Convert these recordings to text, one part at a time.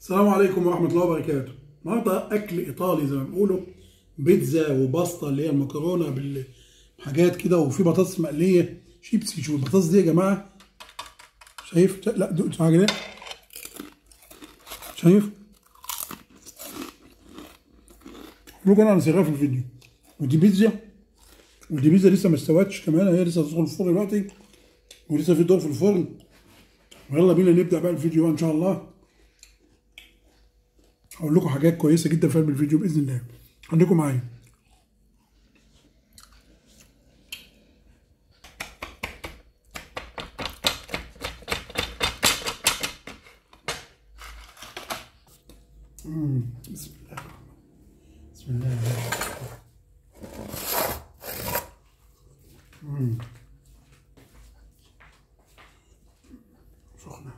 السلام عليكم ورحمة الله وبركاته. النهارده أكل إيطالي زي ما بيقولوا بيتزا وباستا اللي هي المكرونة بالحاجات كده وفي بطاطس مقلية شيبسي شو البطاطس دي يا جماعة شايف لا دقت حاجة ده شايف لكم أنا هنسيبها في الفيديو ودي بيتزا ودي بيتزا لسه ما استوتش كمان هي لسه هتدخل الفرن دلوقتي ولسه في دور في الفرن ويلا بينا نبدأ بقى الفيديو بقى إن شاء الله هقول لكم حاجات كويسه جدا في قلب الفيديو باذن الله خليكم معايا مم. بسم الله بسم الله مم. سخنه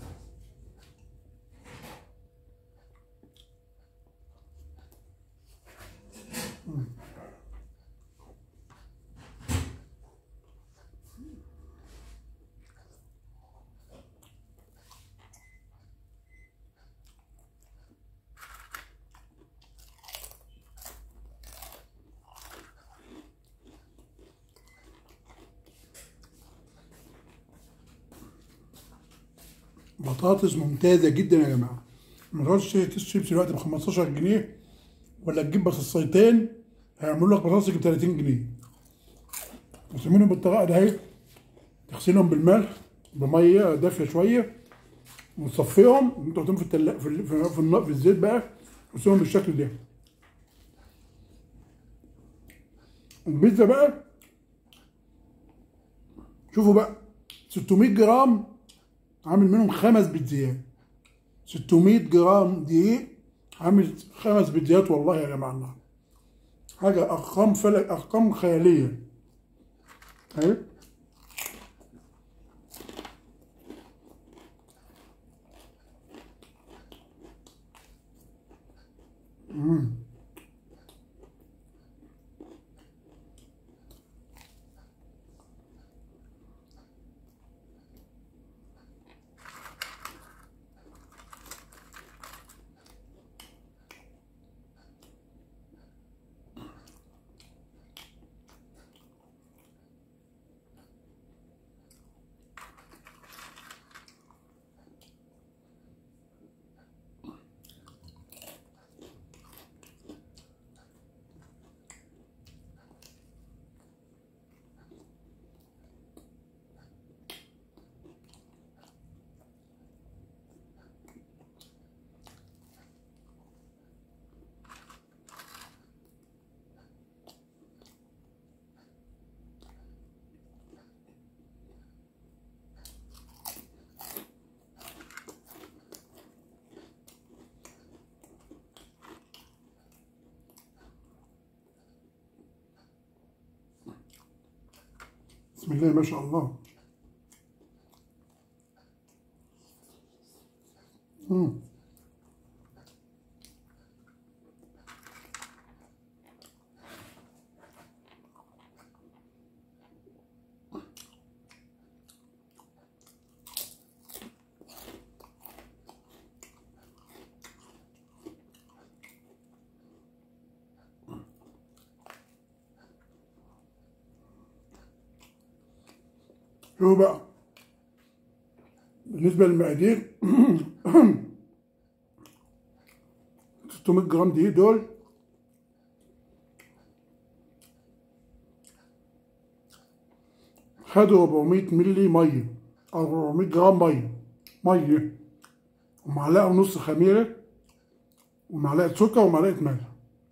بطاطس ممتازة جدا يا جماعة ما تقعدش تشتري كيس شيبسي دلوقتي ب 15 جنيه ولا تجيب بطاطسيتين هيعملوا لك بطاطس ب 30 جنيه تسمينهم بالطريقة ده اهي تغسلهم بالملح بمية دافية شوية وتصفيهم انت تحطهم في التلاجة في ال- في, في, النار- في الزيت بقى وتسيبهم بالشكل ده البيتزا بقى شوفوا بقى 600 جرام عامل منهم خمس بيتزايات 600 جرام دقيق عامل خمس بيتزايات والله يا جماعه الله حاجه ارقام فلك ارقام خياليه اهي مم. بسم الله ما شاء الله مم. شوفوا بقى بالنسبة للمقادير 600 جرام دقيق دول خدوا 400 ملي مية أو 400 جرام مية مية ومعلقة ونص خميرة ومعلقة سكر ومعلقة ملح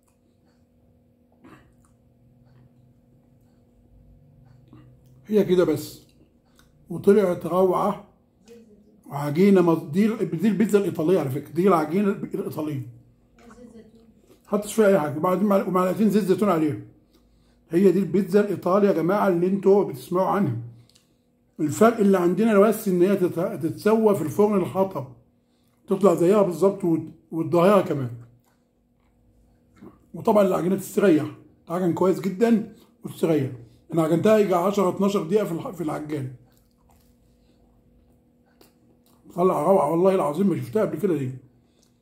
هي كده بس وطلعت روعة وعجينة مز- دي دي البيتزا الإيطالية على فكرة دي العجينة الإيطالية حطش فيها أي حاجة وبعدين معلق- ومعلقتين زيت زيتون عليها هي دي البيتزا الإيطالية يا جماعة اللي انتوا بتسمعوا عنها الفرق اللي عندنا بس إن هي تت- تتسوى في الفرن الحطب تطلع زيها بالظبط وت- وتضيعها كمان وطبعا العجينة تستريح عجن كويس جدا وتستريح انا عجنتها يجي 10 12 دقيقه في الح- في العجان طلع روعه والله العظيم ما شفتها قبل كده دي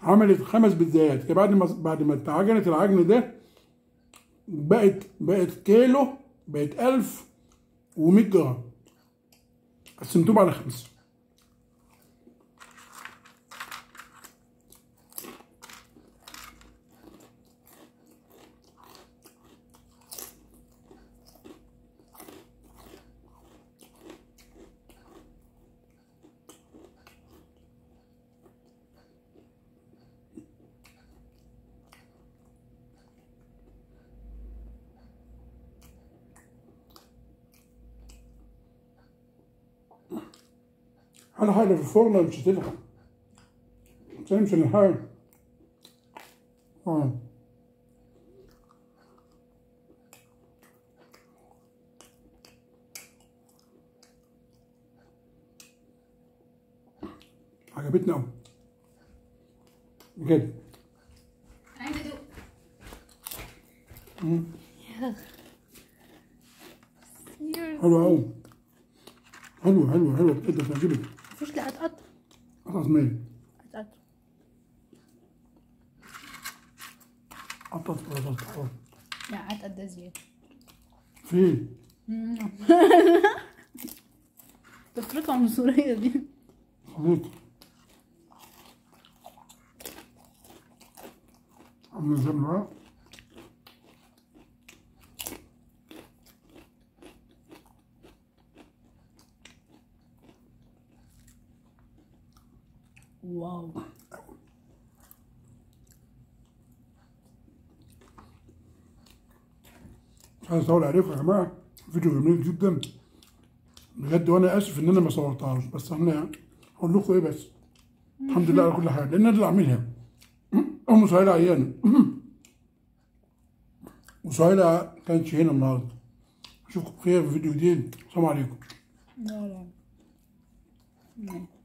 عملت خمس بيتزايات يعني بعد ما بعد ما اتعجنت العجن ده بقت بقت كيلو بقت 1100 جرام قسمتهم على خمسه على حاجة في الفرن مش هتلحق مش هنمشي نحاول اه عجبتني أوي بجد عايزه ادوق حلوة أوي حلوة حلوة حلوة بجد هتعجبك مفيش لا اتقطع قطعة مية اتقطع قطعة قطعة لا اتقطع زياده فين؟ طفلته عنصريه دي خليط عامل ازاي من ورا واو مش عايز اطول عليكم يا جماعه فيديو جميل جدا بجد وانا اسف ان انا ما صورتهاش بس احنا هقول لكم ايه بس الحمد لله على كل حال لان انا اللي عاملها ام سهيله عيانه وسهيله كانتش هنا النهارده اشوفكم بخير في فيديو جديد السلام عليكم لا لا